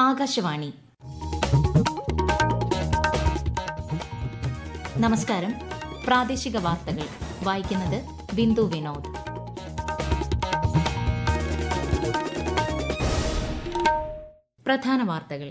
ആകാശവാണി നമസ്കാരം പ്രാദേശിക വാർത്തകൾ വായിക്കുന്നത് ബിന്ദു വിനോദ് പ്രധാന വാർത്തകൾ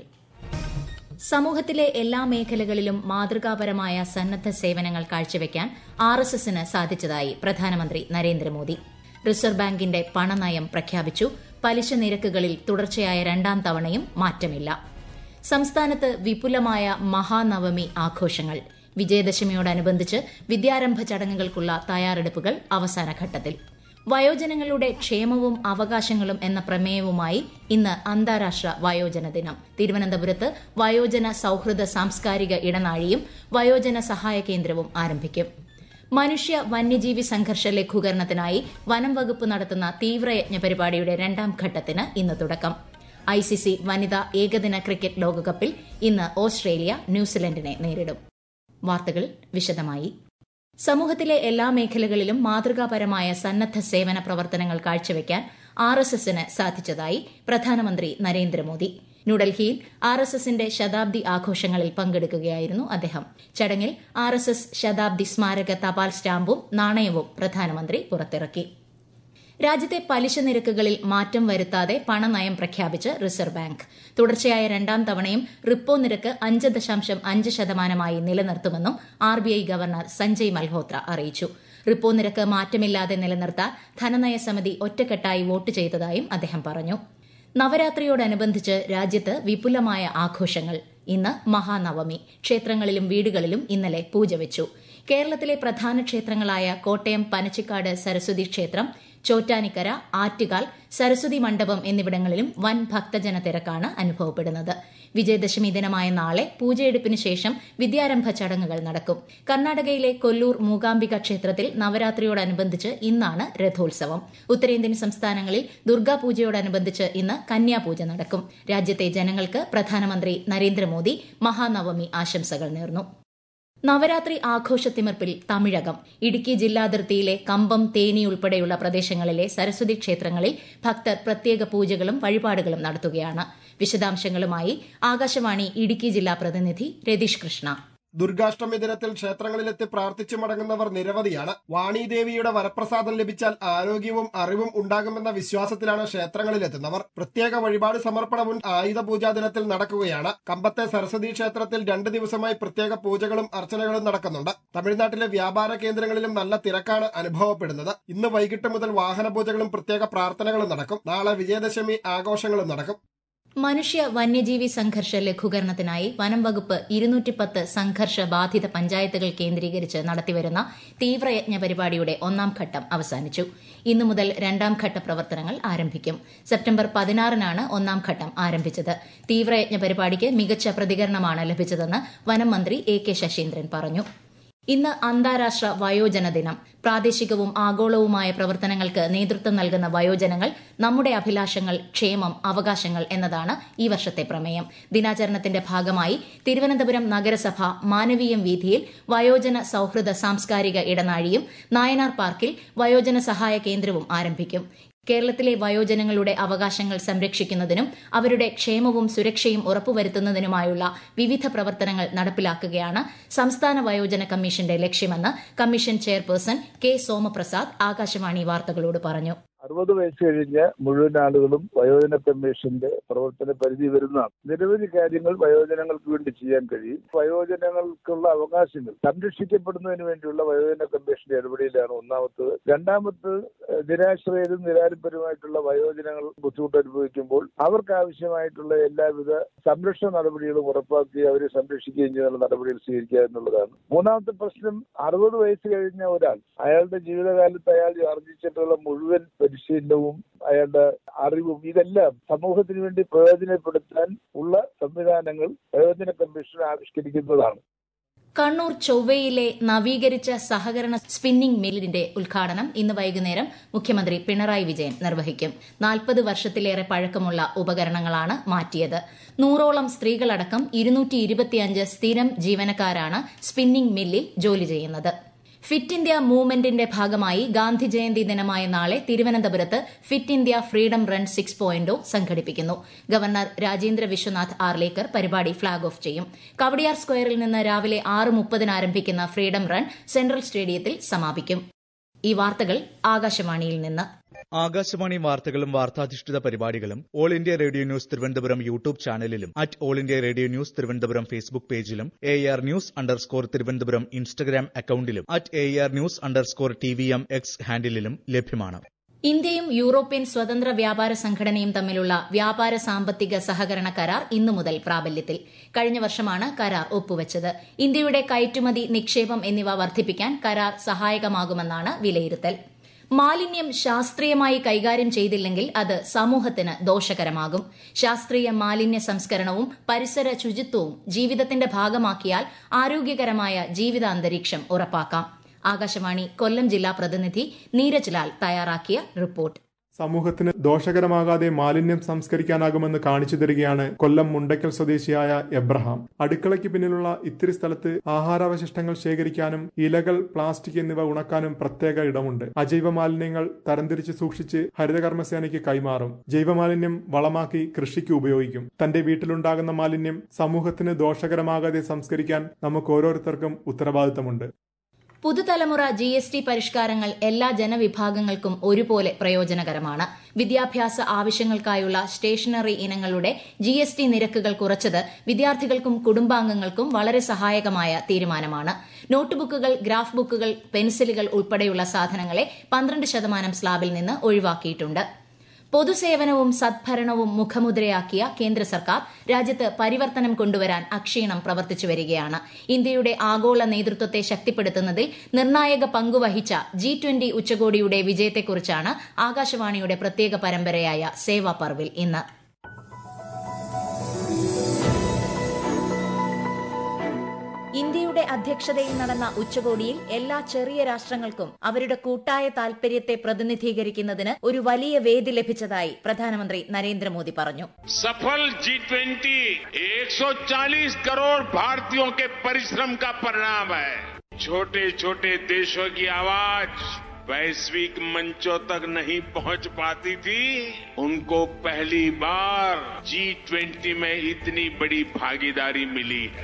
സമൂഹത്തിലെ എല്ലാ മേഖലകളിലും മാതൃകാപരമായ സന്നദ്ധ സേവനങ്ങൾ കാഴ്ചവെക്കാൻ ആർ എസ് എസിന് സാധിച്ചതായി പ്രധാനമന്ത്രി നരേന്ദ്രമോദി റിസർവ് ബാങ്കിന്റെ പണനയം പ്രഖ്യാപിച്ചു പലിശ നിരക്കുകളിൽ തുടർച്ചയായ രണ്ടാം തവണയും മാറ്റമില്ല സംസ്ഥാനത്ത് വിപുലമായ മഹാനവമി ആഘോഷങ്ങൾ വിജയദശമിയോടനുബന്ധിച്ച് വിദ്യാരംഭ ചടങ്ങുകൾക്കുള്ള തയ്യാറെടുപ്പുകൾ അവസാന ഘട്ടത്തിൽ വയോജനങ്ങളുടെ ക്ഷേമവും അവകാശങ്ങളും എന്ന പ്രമേയവുമായി ഇന്ന് അന്താരാഷ്ട്ര വയോജന ദിനം തിരുവനന്തപുരത്ത് വയോജന സൌഹൃദ സാംസ്കാരിക ഇടനാഴിയും വയോജന സഹായ കേന്ദ്രവും ആരംഭിക്കും മനുഷ്യ വന്യജീവി സംഘർഷ ലഘൂകരണത്തിനായി വനം വകുപ്പ് നടത്തുന്ന തീവ്രയജ്ഞ പരിപാടിയുടെ രണ്ടാം ഘട്ടത്തിന് ഇന്ന് തുടക്കം ഐസിസി വനിതാ ഏകദിന ക്രിക്കറ്റ് ലോകകപ്പിൽ ഇന്ന് ഓസ്ട്രേലിയ ന്യൂസിലൻഡിനെ നേരിടും വാർത്തകൾ വിശദമായി സമൂഹത്തിലെ എല്ലാ മേഖലകളിലും മാതൃകാപരമായ സന്നദ്ധ സേവന പ്രവർത്തനങ്ങൾ കാഴ്ചവെക്കാൻ ആർ എസ് എസിന് സാധിച്ചതായി പ്രധാനമന്ത്രി നരേന്ദ്രമോദി ന്യൂഡൽഹിയിൽ ആർ എസ് എസിന്റെ ശതാബ്ദി ആഘോഷങ്ങളിൽ പങ്കെടുക്കുകയായിരുന്നു അദ്ദേഹം ചടങ്ങിൽ ആർ എസ് എസ് ശതാബ്ദി സ്മാരക തപാൽ സ്റ്റാമ്പും നാണയവും പ്രധാനമന്ത്രി പുറത്തിറക്കി രാജ്യത്തെ പലിശ നിരക്കുകളിൽ മാറ്റം വരുത്താതെ പണനയം പ്രഖ്യാപിച്ച് റിസർവ് ബാങ്ക് തുടർച്ചയായ രണ്ടാം തവണയും റിപ്പോ നിരക്ക് അഞ്ച് ദശാംശം അഞ്ച് ശതമാനമായി നിലനിർത്തുമെന്നും R B I governor Sanjay Malhotra അറിയിച്ചു റിപ്പോ നിരക്ക് മാറ്റമില്ലാതെ നിലനിർത്താൻ ധനനയ സമിതി ഒറ്റക്കെട്ടായി വോട്ട് ചെയ്തതായും അദ്ദേഹം പറഞ്ഞു നവരാത്രിയോടനുബന്ധിച്ച് രാജ്യത്ത് വിപുലമായ ആഘോഷങ്ങൾ ഇന്ന് മഹാനവമി ക്ഷേത്രങ്ങളിലും വീടുകളിലും ഇന്നലെ പൂജ വെച്ചു കേരളത്തിലെ പ്രധാന ക്ഷേത്രങ്ങളായ കോട്ടയം പനച്ചിക്കാട് സരസ്വതി ക്ഷേത്രം ചോറ്റാനിക്കര ആറ്റുകാൽ സരസ്വതി മണ്ഡപം എന്നിവിടങ്ങളിലും വൻ ഭക്തജന തിരക്കാണ് അനുഭവപ്പെടുന്നത് വിജയദശമി ദിനമായ നാളെ പൂജയെടുപ്പിന് ശേഷം വിദ്യാരംഭ ചടങ്ങുകൾ നടക്കും കർണാടകയിലെ കൊല്ലൂർ മൂകാംബിക ക്ഷേത്രത്തിൽ നവരാത്രിയോടനുബന്ധിച്ച് ഇന്നാണ് രഥോത്സവം ഉത്തരേന്ത്യൻ സംസ്ഥാനങ്ങളിൽ ദുർഗാപൂജയോടനുബന്ധിച്ച് ഇന്ന് കന്യാപൂജ നടക്കും രാജ്യത്തെ ജനങ്ങൾക്ക് പ്രധാനമന്ത്രി നരേന്ദ്രമോദി മഹാനവമി ആശംസകൾ നേർന്നു നവരാത്രി ആഘോഷത്തിമിർപ്പിൽ തമിഴകം ഇടുക്കി ജില്ലാതിർത്തിയിലെ കമ്പം തേനി ഉൾപ്പെടെയുള്ള പ്രദേശങ്ങളിലെ സരസ്വതി ക്ഷേത്രങ്ങളിൽ ഭക്തർ പ്രത്യേക പൂജകളും വഴിപാടുകളും നടത്തുകയാണ് വിശദാംശങ്ങളുമായി ആകാശവാണി ഇടുക്കി ജില്ലാ പ്രതിനിധി രതീഷ് കൃഷ്ണ ദുർഗാഷ്ടമി ദിനത്തിൽ ക്ഷേത്രങ്ങളിലെത്തി പ്രാർത്ഥിച്ചു മടങ്ങുന്നവർ നിരവധിയാണ് വാണീദേവിയുടെ വരപ്രസാദം ലഭിച്ചാൽ ആരോഗ്യവും അറിവും ഉണ്ടാകുമെന്ന വിശ്വാസത്തിലാണ് ക്ഷേത്രങ്ങളിലെത്തുന്നവർ പ്രത്യേക വഴിപാട് സമർപ്പണവും ആയുധ പൂജാ ദിനത്തിൽ നടക്കുകയാണ് കമ്പത്തെ സരസ്വതി ക്ഷേത്രത്തിൽ രണ്ട് ദിവസമായി പ്രത്യേക പൂജകളും അർച്ചനകളും നടക്കുന്നുണ്ട് തമിഴ്നാട്ടിലെ വ്യാപാര കേന്ദ്രങ്ങളിലും നല്ല തിരക്കാണ് അനുഭവപ്പെടുന്നത് ഇന്ന് വൈകിട്ട് മുതൽ വാഹന പൂജകളും പ്രത്യേക പ്രാർത്ഥനകളും നടക്കും നാളെ വിജയദശമി ആഘോഷങ്ങളും നടക്കും മനുഷ്യ വന്യജീവി സംഘർഷ ലഘൂകരണത്തിനായി വനം വകുപ്പ് ഇരുന്നൂറ്റിപ്പത്ത് സംഘർഷ ബാധിത പഞ്ചായത്തുകൾ കേന്ദ്രീകരിച്ച് നടത്തിവരുന്ന തീവ്രയജ്ഞ പരിപാടിയുടെ ഒന്നാം ഘട്ടം അവസാനിച്ചു ഇന്നു മുതൽ രണ്ടാം ഘട്ട പ്രവർത്തനങ്ങൾ ആരംഭിക്കും സെപ്റ്റംബർ പതിനാറിനാണ് ഒന്നാം ഘട്ടം ആരംഭിച്ചത് തീവ്രയജ്ഞ പരിപാടിക്ക് മികച്ച പ്രതികരണമാണ് ലഭിച്ചതെന്ന് വനം മന്ത്രി എ കെ ശശീന്ദ്രൻ പറഞ്ഞു ഇന്ന് അന്താരാഷ്ട്ര വയോജന ദിനം പ്രാദേശികവും ആഗോളവുമായ പ്രവർത്തനങ്ങൾക്ക് നേതൃത്വം നൽകുന്ന വയോജനങ്ങൾ നമ്മുടെ അഭിലാഷങ്ങൾ ക്ഷേമം അവകാശങ്ങൾ എന്നതാണ് ഈ വർഷത്തെ പ്രമേയം ദിനാചരണത്തിന്റെ ഭാഗമായി തിരുവനന്തപുരം നഗരസഭ മാനവീയം വീഥിയിൽ വയോജന സൌഹൃദ സാംസ്കാരിക ഇടനാഴിയും നായനാർ പാർക്കിൽ വയോജന സഹായ കേന്ദ്രവും ആരംഭിക്കും കേരളത്തിലെ വയോജനങ്ങളുടെ അവകാശങ്ങൾ സംരക്ഷിക്കുന്നതിനും അവരുടെ ക്ഷേമവും സുരക്ഷയും ഉറപ്പുവരുത്തുന്നതിനുമായുള്ള വിവിധ പ്രവർത്തനങ്ങൾ നടപ്പിലാക്കുകയാണ് സംസ്ഥാന വയോജന കമ്മീഷന്റെ ലക്ഷ്യമെന്ന് commission chairperson K Somaprasad Akashvani വാർത്തകളോട് പറഞ്ഞു അറുപത് വയസ്സ് കഴിഞ്ഞ മുഴുവൻ ആളുകളും വയോജന കമ്മീഷന്റെ പ്രവർത്തന പരിധി വരുന്നതാണ് നിരവധി കാര്യങ്ങൾ വയോജനങ്ങൾക്ക് വേണ്ടി ചെയ്യാൻ കഴിയും വയോജനങ്ങൾക്കുള്ള അവകാശങ്ങൾ സംരക്ഷിക്കപ്പെടുന്നതിന് വേണ്ടിയുള്ള വയോജന കമ്മീഷന്റെ ഇടപെടലാണ് ഒന്നാമത്തത് രണ്ടാമത്തത് നിരാശ്രയരും നിരാലംബരുമായിട്ടുള്ള വയോജനങ്ങൾ ബുദ്ധിമുട്ട് അനുഭവിക്കുമ്പോൾ അവർക്ക് ആവശ്യമായിട്ടുള്ള എല്ലാവിധ സംരക്ഷണ നടപടികളും ഉറപ്പാക്കി അവരെ സംരക്ഷിക്കുകയും ചെയ്യുന്ന നടപടികൾ സ്വീകരിക്കുക എന്നുള്ളതാണ് മൂന്നാമത്തെ പ്രശ്നം അറുപത് വയസ്സ് കഴിഞ്ഞ ഒരാൾ അയാളുടെ ജീവിതകാലത്ത് അയാൾ ആർജിച്ചിട്ടുള്ള മുഴുവൻ പരിശീലനവും അയാളുടെ അറിവും ഇതെല്ലാം സമൂഹത്തിന് വേണ്ടി പ്രയോജനപ്പെടുത്താൻ ഉള്ള സംവിധാനങ്ങൾ വയോജന കമ്മീഷൻ ആവിഷ്കരിക്കുന്നതാണ് കണ്ണൂർ ചൊവ്വയിലെ നവീകരിച്ച സഹകരണ സ്പിന്നിംഗ് മില്ലിന്റെ ഉദ്ഘാടനം ഇന്ന് വൈകുന്നേരം മുഖ്യമന്ത്രി പിണറായി വിജയൻ നിർവഹിക്കും നാൽപ്പത് വർഷത്തിലേറെ പഴക്കമുള്ള ഉപകരണങ്ങളാണ് മാറ്റിയത് നൂറോളം സ്ത്രീകളടക്കം ഇരുന്നൂറ്റി സ്ഥിരം ജീവനക്കാരാണ് സ്പിന്നിംഗ് മില്ലിൽ ജോലി ചെയ്യുന്നത് ഫിറ്റ് ഇന്ത്യ മൂവ്മെന്റിന്റെ ഭാഗമായി ഗാന്ധി ജയന്തി ദിനമായ നാളെ തിരുവനന്തപുരത്ത് Fit India Freedom Run six പോയിന്റോ സംഘടിപ്പിക്കുന്നു ഗവർണർ രാജേന്ദ്ര വിശ്വനാഥ് ആർലേക്കർ പരിപാടി ഫ്ളാഗ് ഓഫ് ചെയ്യും കവടിയാർ സ്ക്വയറിൽ നിന്ന് രാവിലെ ആറ് മുപ്പതിന് ആരംഭിക്കുന്ന ഫ്രീഡം റൺ സെൻട്രൽ സ്റ്റേഡിയത്തിൽ സമാപിക്കും ഈ വാർത്തകൾ ആകാശവാണിയിൽ നിന്ന് ആകാശവാണി വാർത്തകളും വാർത്താധിഷ്ഠിത പരിപാടികളും All India Radio News Thiruvananthapuram YouTube ചാനലിലും at All India Radio News Thiruvananthapuram Facebook പേജിലും A R News underscore Thiruvananthapuram Instagram അക്കൌണ്ടിലും at A R News underscore T V M X ഹാൻഡിലും ലഭ്യമാണ് ഇന്ത്യയും യൂറോപ്യൻ സ്വതന്ത്ര വ്യാപാര സംഘടനയും തമ്മിലുള്ള വ്യാപാര സാമ്പത്തിക സഹകരണ കരാർ ഇന്നു മുതൽ പ്രാബല്യത്തിൽ കഴിഞ്ഞ വർഷമാണ് കരാർ ഒപ്പുവച്ചത് ഇന്ത്യയുടെ കയറ്റുമതി നിക്ഷേപം എന്നിവ വർദ്ധിപ്പിക്കാൻ കരാർ സഹായകമാകുമെന്നാണ് വിലയിരുത്തൽ മാലിന്യം ശാസ്ത്രീയമായി കൈകാര്യം ചെയ്തില്ലെങ്കിൽ അത് സമൂഹത്തിന് ദോഷകരമാകും ശാസ്ത്രീയ മാലിന്യ സംസ്കരണവും പരിസര ശുചിത്വവും ജീവിതത്തിന്റെ ഭാഗമാക്കിയാൽ ആരോഗ്യകരമായ ജീവിതാന്തരീക്ഷം ഉറപ്പാക്കാം ആകാശവാണി കൊല്ലം ജില്ലാ പ്രതിനിധി നീരജ് ലാൽ തയ്യാറാക്കിയ റിപ്പോർട്ട് സമൂഹത്തിന് ദോഷകരമാകാതെ മാലിന്യം സംസ്കരിക്കാനാകുമെന്ന് കാണിച്ചു തരികയാണ് കൊല്ലം മുണ്ടയ്ക്കൽ സ്വദേശിയായ എബ്രഹാം അടുക്കളയ്ക്ക് പിന്നിലുള്ള ഇത്തിരി സ്ഥലത്ത് ആഹാരാവശിഷ്ടങ്ങൾ ശേഖരിക്കാനും ഇലകൾ പ്ലാസ്റ്റിക് എന്നിവ ഉണക്കാനും പ്രത്യേക ഇടമുണ്ട് അജൈവ മാലിന്യങ്ങൾ തരംതിരിച്ച് സൂക്ഷിച്ച് ഹരിതകർമ്മസേനയ്ക്ക് കൈമാറും ജൈവമാലിന്യം വളമാക്കി കൃഷിക്ക് ഉപയോഗിക്കും തന്റെ വീട്ടിലുണ്ടാകുന്ന മാലിന്യം സമൂഹത്തിന് ദോഷകരമാകാതെ സംസ്കരിക്കാൻ നമുക്ക് ഓരോരുത്തർക്കും ഉത്തരവാദിത്തമുണ്ട് പുതുതലമുറ ജി എസ് ടി പരിഷ്കാരങ്ങൾ എല്ലാ ജനവിഭാഗങ്ങൾക്കും ഒരുപോലെ പ്രയോജനകരമാണ് വിദ്യാഭ്യാസ ആവശ്യങ്ങൾക്കായുള്ള സ്റ്റേഷനറി ഇനങ്ങളുടെ ജി എസ് ടി നിരക്കുകൾ കുറച്ചത് വിദ്യാർത്ഥികൾക്കും കുടുംബാംഗങ്ങൾക്കും വളരെ സഹായകമായ തീരുമാനമാണ് നോട്ട് ബുക്കുകൾ ഗ്രാഫ് ബുക്കുകൾ പെൻസിലുകൾ ഉൾപ്പെടെയുള്ള സാധനങ്ങളെ പന്ത്രണ്ട് ശതമാനം സ്ലാബിൽ നിന്ന് ഒഴിവാക്കിയിട്ടുണ്ട് പൊതുസേവനവും സദ്ഭരണവും മുഖമുദ്രയാക്കിയ കേന്ദ്ര സർക്കാർ രാജ്യത്ത് പരിവർത്തനം കൊണ്ടുവരാൻ അക്ഷീണം പ്രവർത്തിച്ചു വരികയാണ് ഇന്ത്യയുടെ ആഗോള നേതൃത്വത്തെ ശക്തിപ്പെടുത്തുന്നതിൽ നിർണായക പങ്കുവഹിച്ച ജി ട്വന്റി ഉച്ചകോടിയുടെ വിജയത്തെക്കുറിച്ചാണ് ആകാശവാണിയുടെ പ്രത്യേക പരമ്പരയായ സേവാ പർവിൽ ഇന്ന് ഇന്ത്യയുടെ അധ്യക്ഷതയിൽ നടന്ന ഉച്ചകോടിയിൽ എല്ലാ ചെറിയ രാഷ്ട്രങ്ങൾക്കും അവരുടെ കൂട്ടായ താൽപര്യത്തെ പ്രതിനിധീകരിക്കുന്നതിന് ഒരു വലിയ വേദി ലഭിച്ചതായി പ്രധാനമന്ത്രി നരേന്ദ്രമോദി പറഞ്ഞു सफल जी ट्वेंटी एक करोड़ भारतीयों के परिश्रम का परिणाम है छोटे छोटे देशों की आवाज वैश्विक मंचों तक नहीं पहुंच पाती थी उनको पहली बार जी ट्वेंटी में इतनी बड़ी भागीदारी मिली है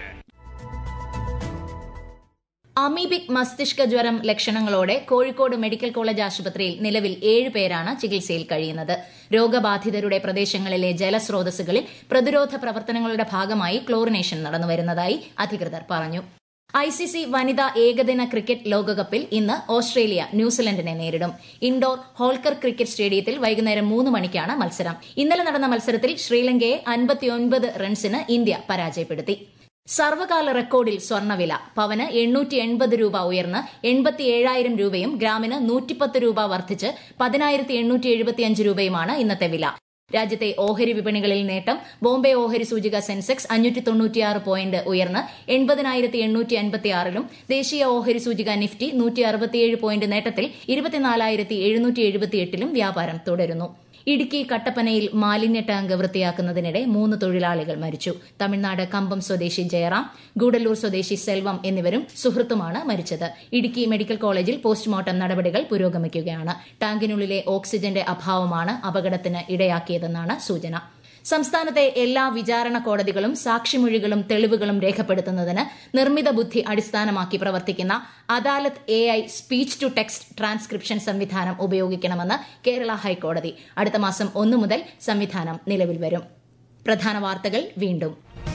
അമീബിക് മസ്തിഷ്ക ജ്വരം ലക്ഷണങ്ങളോടെ കോഴിക്കോട് മെഡിക്കൽ കോളേജ് ആശുപത്രിയിൽ നിലവിൽ ഏഴ് പേരാണ് ചികിത്സയിൽ കഴിയുന്നത് രോഗബാധിതരുടെ പ്രദേശങ്ങളിലെ ജലസ്രോതസ്സുകളിൽ പ്രതിരോധ പ്രവർത്തനങ്ങളുടെ ഭാഗമായി ക്ലോറിനേഷൻ നടന്നുവരുന്നതായി അധികൃതർ പറഞ്ഞു ഐസിസി വനിതാ ഏകദിന ക്രിക്കറ്റ് ലോകകപ്പിൽ ഇന്ന് ഓസ്ട്രേലിയ ന്യൂസിലൻഡിനെ നേരിടും ഇൻഡോർ ഹോൾക്കർ ക്രിക്കറ്റ് സ്റ്റേഡിയത്തിൽ വൈകുന്നേരം മൂന്ന് മണിക്കാണ് മത്സരം ഇന്നലെ നടന്ന മത്സരത്തിൽ ശ്രീലങ്കയെ അൻപത്തിയൊൻപത് റൺസിന് ഇന്ത്യ പരാജയപ്പെടുത്തി സർവകാല റെക്കോർഡിൽ സ്വർണ്ണവില പവന് എണ്ണൂറ്റി എൺപത് രൂപ ഉയർന്ന് എൺപത്തി ഏഴായിരം രൂപയും ഗ്രാമിന് നൂറ്റിപ്പത്ത് രൂപ വർദ്ധിച്ച് പതിനായിരത്തി എണ്ണൂറ്റി എഴുപത്തിയഞ്ച് രൂപയുമാണ് ഇന്നത്തെ വില രാജ്യത്തെ ഓഹരി വിപണികളിൽ നേട്ടം ബോംബെ ഓഹരി സൂചിക സെൻസെക്സ് അഞ്ഞൂറ്റി തൊണ്ണൂറ്റിയാറ് പോയിന്റ് ഉയർന്ന് എൺപതിനായിരത്തി എണ്ണൂറ്റി അൻപത്തിയാറിലും ദേശീയ ഓഹരി സൂചിക നിഫ്റ്റി നൂറ്റി അറുപത്തിയേഴ് പോയിന്റ് നേട്ടത്തിൽ ഇരുപത്തിനാലായിരത്തി എഴുന്നൂറ്റി എഴുപത്തിയെട്ടിലും വ്യാപാരം തുടരുന്നു ഇടുക്കി കട്ടപ്പനയിൽ മാലിന്യ ടാങ്ക് വൃത്തിയാക്കുന്നതിനിടെ മൂന്ന് തൊഴിലാളികൾ മരിച്ചു തമിഴ്നാട് കമ്പം സ്വദേശി ജയറാം ഗൂഡല്ലൂർ സ്വദേശി സെൽവം എന്നിവരും സുഹൃത്തുമാണ് മരിച്ചത് ഇടുക്കി മെഡിക്കൽ കോളേജിൽ പോസ്റ്റ്മോർട്ടം നടപടികൾ പുരോഗമിക്കുകയാണ് ടാങ്കിനുള്ളിലെ ഓക്സിജന്റെ അഭാവമാണ് അപകടത്തിന് ഇടയാക്കിയതെന്നാണ് സൂചന സംസ്ഥാനത്തെ എല്ലാ വിചാരണ കോടതികളും സാക്ഷിമൊഴികളും തെളിവുകളും രേഖപ്പെടുത്തുന്നതിന് നിർമ്മിത ബുദ്ധി അടിസ്ഥാനമാക്കി പ്രവർത്തിക്കുന്ന adalat A I speech to text transcription സംവിധാനം ഉപയോഗിക്കണമെന്ന് കേരള ഹൈക്കോടതി അടുത്ത മാസം ഒന്നു മുതൽ സംവിധാനം നിലവിൽ വരും പ്രധാന വാർത്തകൾ വീണ്ടും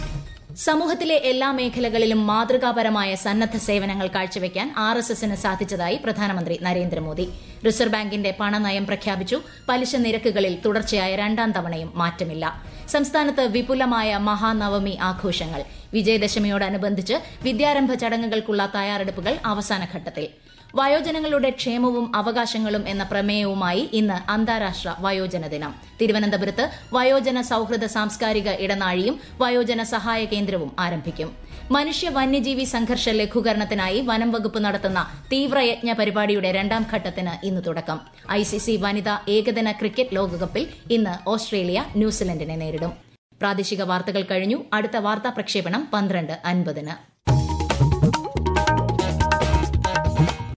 സമൂഹത്തിലെ എല്ലാ മേഖലകളിലും മാതൃകാപരമായ സന്നദ്ധ സേവനങ്ങൾ കാഴ്ചവെക്കാൻ ആർ എസ് എസിന് സാധിച്ചതായി പ്രധാനമന്ത്രി നരേന്ദ്രമോദി റിസർവ് ബാങ്കിന്റെ പണനയം പ്രഖ്യാപിച്ചു പലിശ നിരക്കുകളിൽ തുടർച്ചയായ രണ്ടാം തവണയും മാറ്റമില്ല സംസ്ഥാനത്ത് വിപുലമായ മഹാനവമി ആഘോഷങ്ങൾ വിജയദശമിയോടനുബന്ധിച്ച് വിദ്യാരംഭ ചടങ്ങുകൾക്കുള്ള തയ്യാറെടുപ്പുകൾ അവസാന ഘട്ടത്തിൽ വയോജനങ്ങളുടെ ക്ഷേമവും അവകാശങ്ങളും എന്ന പ്രമേയവുമായി ഇന്ന് അന്താരാഷ്ട്ര വയോജന ദിനം തിരുവനന്തപുരത്ത് വയോജന സൌഹൃദ സാംസ്കാരിക ഇടനാഴിയും വയോജന സഹായ കേന്ദ്രവും ആരംഭിക്കും മനുഷ്യ വന്യജീവി സംഘർഷ ലഘൂകരണത്തിനായി വനം വകുപ്പ് നടത്തുന്ന തീവ്രയജ്ഞ പരിപാടിയുടെ രണ്ടാം ഘട്ടത്തിന് ഇന്ന് തുടക്കം ഐസിസി വനിതാ ഏകദിന ക്രിക്കറ്റ് ലോകകപ്പിൽ ഇന്ന് ഓസ്ട്രേലിയ ന്യൂസിലൻഡിനെ നേരിടും പ്രാദേശിക വാർത്തകൾ കഴിഞ്ഞു അടുത്ത വാർത്താ പ്രക്ഷേപണം പന്ത്രണ്ട് അൻപതിന്